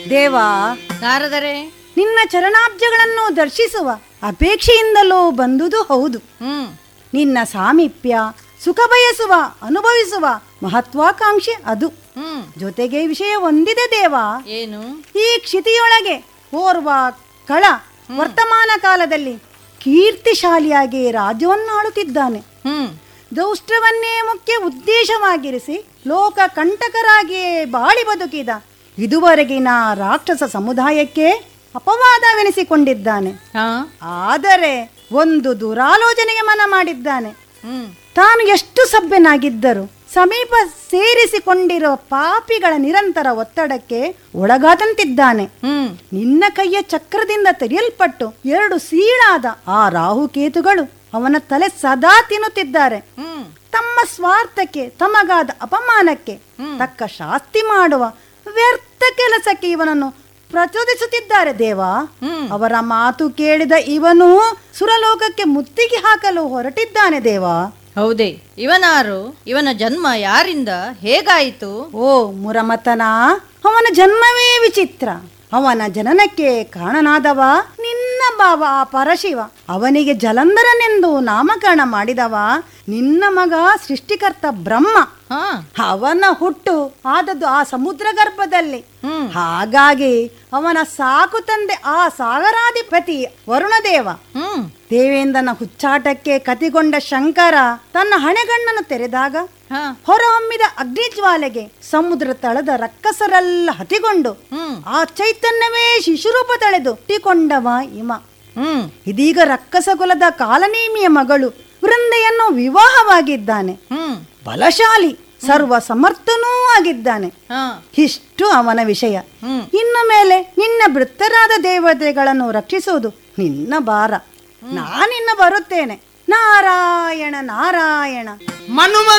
ದೇವಾ ನಾರದರೆ ನಿನ್ನ ಚರಣಾಬ್ಜಗಳನ್ನು ದರ್ಶಿಸುವ ಅಪೇಕ್ಷೆಯಿಂದಲೂ ಬಂದುದು ಹೌದು ಹ್ಮ್ ನಿನ್ನ ಸಾಮೀಪ್ಯ ಸುಖ ಬಯಸುವ ಅನುಭವಿಸುವ ಮಹತ್ವಾಕಾಂಕ್ಷೆ ಅದು ಹ್ಮ್ ಜೊತೆಗೆ ವಿಷಯ ಒಂದಿದೆ ದೇವಾ ಏನು ಈ ಕ್ಷಿತಿಯೊಳಗೆ ಓರ್ವ ಕಳ ವರ್ತಮಾನ ಕಾಲದಲ್ಲಿ ಕೀರ್ತಿಶಾಲಿಯಾಗಿ ರಾಜ್ಯವನ್ನಾಳುತ್ತಿದ್ದಾನೆ ಹ್ಮ್ ದೌಷ್ಟ್ಯವನ್ನೇ ಮುಖ್ಯ ಉದ್ದೇಶವಾಗಿರಿಸಿ ಲೋಕ ಕಂಟಕರಾಗಿಯೇ ಬಾಳಿ ಬದುಕಿದ ಇದುವರೆಗಿನ ರಾಕ್ಷಸ ಸಮುದಾಯಕ್ಕೆ ಅಪವಾದವೆನಿಸಿಕೊಂಡಿದ್ದಾನೆ ಹಾ ಆದರೆ ಒಂದು ದುರಾಲೋಚನೆಗೆ ಮನ ಮಾಡಿದ್ದಾನೆ ಹ್ಮ್ ತಾನು ಎಷ್ಟು ಸಭ್ಯನಾಗಿದ್ದರು ಸಮೀಪ ಸೇರಿಸಿಕೊಂಡಿರೋ ಪಾಪಿಗಳ ನಿರಂತರ ಒತ್ತಡಕ್ಕೆ ಒಳಗಾದಂತಿದ್ದಾನೆ ಹ್ಮ್ ನಿನ್ನ ಕೈಯ ಚಕ್ರದಿಂದ ತೆರೆಯಲ್ಪಟ್ಟು ಎರಡು ಸೀಳಾದ ಆ ರಾಹುಕೇತುಗಳು ಅವನ ತಲೆ ಸದಾ ತಿನ್ನುತ್ತಿದ್ದಾರೆ ಹ್ಮ್ ತಮ್ಮ ಸ್ವಾರ್ಥಕ್ಕೆ ತಮಗಾದ ಅಪಮಾನಕ್ಕೆ ತಕ್ಕ ಶಾಸ್ತಿ ಮಾಡುವ ವ್ಯರ್ಥ ಕೆಲಸಕ್ಕೆ ಇವನನ್ನು ಪ್ರಚೋದಿಸುತ್ತಿದ್ದಾರೆ ದೇವಾ ಹ್ಮ್. ಅವರ ಮಾತು ಕೇಳಿದ ಇವನು ಸುರಲೋಕಕ್ಕೆ ಮುತ್ತಿಗೆ ಹಾಕಲು ಹೊರಟಿದ್ದಾನೆ ದೇವಾ ಹೌದೇ ಇವನಾರು ಇವನ ಜನ್ಮ ಯಾರಿಂದ ಹೇಗಾಯಿತು ಓ ಮುರಮತನ ಅವನ ಜನ್ಮವೇ ವಿಚಿತ್ರ ಅವನ ಜನನಕ್ಕೆ ಕಾರಣನಾದವ ನಿನ್ನ ಭಾವ ಆ ಪರಶಿವ ಅವನಿಗೆ ಜಲಂಧರನೆಂದು ನಾಮಕರಣ ಮಾಡಿದವ ನಿನ್ನ ಮಗ ಸೃಷ್ಟಿಕರ್ತ ಬ್ರಹ್ಮ ಹಾ ಅವನ ಹುಟ್ಟು ಆದದ್ದು ಆ ಸಮುದ್ರ ಗರ್ಭದಲ್ಲಿ ಹ್ಮ್ ಹಾಗಾಗಿ ಅವನ ಸಾಕು ತಂದೆ ಆ ಸಾಗರಾಧಿಪತಿ ವರುಣದೇವ ಹ್ಮ್ ದೇವೇಂದ್ರನ ಹುಚ್ಚಾಟಕ್ಕೆ ಕತಿಗೊಂಡ ಶಂಕರ ತನ್ನ ಹಣೆಗಣ್ಣನ್ನು ತೆರೆದಾಗ ಹಾ ಹೊರಹೊಮ್ಮಿದ ಅಗ್ನಿಜ್ವಾಲೆಗೆ ಸಮುದ್ರ ತಳದ ರಕ್ಕಸರೆಲ್ಲ ಹತಿಗೊಂಡು ಹ್ಮ್ ಆ ಚೈತನ್ಯವೇ ಶಿಶುರೂಪ ತಳೆದು ಹುಟ್ಟಿಕೊಂಡವ ಇಮ ಹ್ಮ್ ಇದೀಗ ರಕ್ಕಸ ಕುಲದ ಕಾಲನೇಮಿಯ ಮಗಳು ವೃಂದೆಯನ್ನು ವಿವಾಹವಾಗಿದ್ದಾನೆ ಹ್ಮ್ ಬಲಶಾಲಿ ಸರ್ವ ಸಮರ್ಥನೂ ಆಗಿದ್ದಾನೆ ಹಾ ಇಷ್ಟು ಅವನ ವಿಷಯ ಹ್ಮ್ ಇನ್ನು ಮೇಲೆ ನಿನ್ನ ವೃತ್ತರಾದ ದೇವತೆಗಳನ್ನು ರಕ್ಷಿಸುವುದು ನಿನ್ನ ಭಾರ ನಾನಿನ್ನ ಬರುತ್ತೇನೆ ನಾರಾಯಣ ನಾರಾಯಣ ಮನುಮ